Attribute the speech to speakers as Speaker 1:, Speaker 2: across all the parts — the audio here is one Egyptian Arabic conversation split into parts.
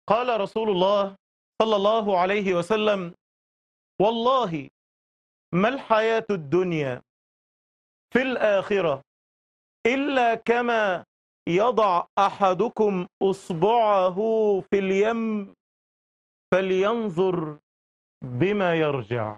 Speaker 1: قال رسول الله صلى الله عليه وسلم والله ما الحياة الدنيا في الآخرة إلا كما يضع أحدكم أصبعه في اليم فلينظر بما يرجع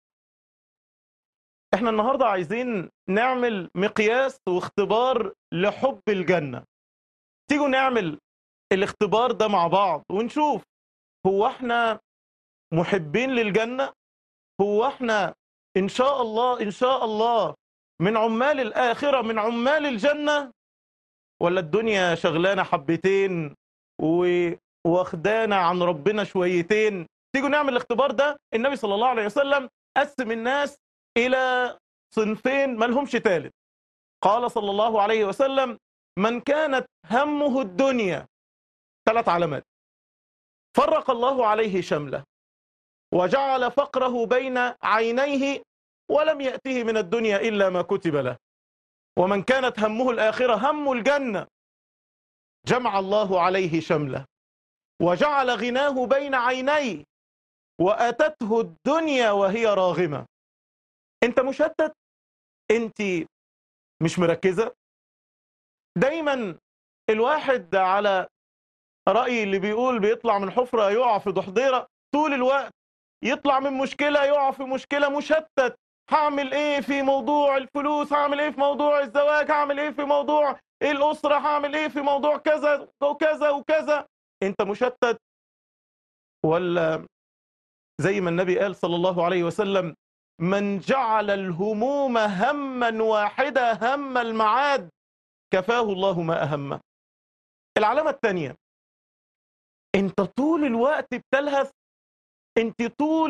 Speaker 1: احنا النهاردة عايزين نعمل مقياس واختبار لحب الجنة تيجوا نعمل الاختبار ده مع بعض ونشوف هو احنا محبين للجنة هو احنا ان شاء الله ان شاء الله من عمال الآخرة من عمال الجنة ولا الدنيا شغلانة حبتين واخدانا عن ربنا شويتين تيجوا نعمل الاختبار ده النبي صلى الله عليه وسلم قسم الناس إلى صنفين ما لهمش ثالث قال صلى الله عليه وسلم من كانت همه الدنيا ثلاث علامات فرق الله عليه شمله وجعل فقره بين عينيه ولم يأته من الدنيا إلا ما كتب له ومن كانت همه الآخرة هم الجنة جمع الله عليه شمله وجعل غناه بين عينيه وأتته الدنيا وهي راغمة انت مشتت انت مش مركزة دايما الواحد على رأي اللي بيقول بيطلع من حفرة يقع في ضحضيرة طول الوقت يطلع من مشكلة يقع في مشكلة مشتت هعمل ايه في موضوع الفلوس هعمل ايه في موضوع الزواج هعمل ايه في موضوع الأسرة هعمل ايه في موضوع كذا وكذا وكذا انت مشتت ولا زي ما النبي قال صلى الله عليه وسلم من جعل الهموم هما واحدة هم المعاد كفاه الله ما أهمه العلامة الثانية انت طول الوقت بتلهث انت طول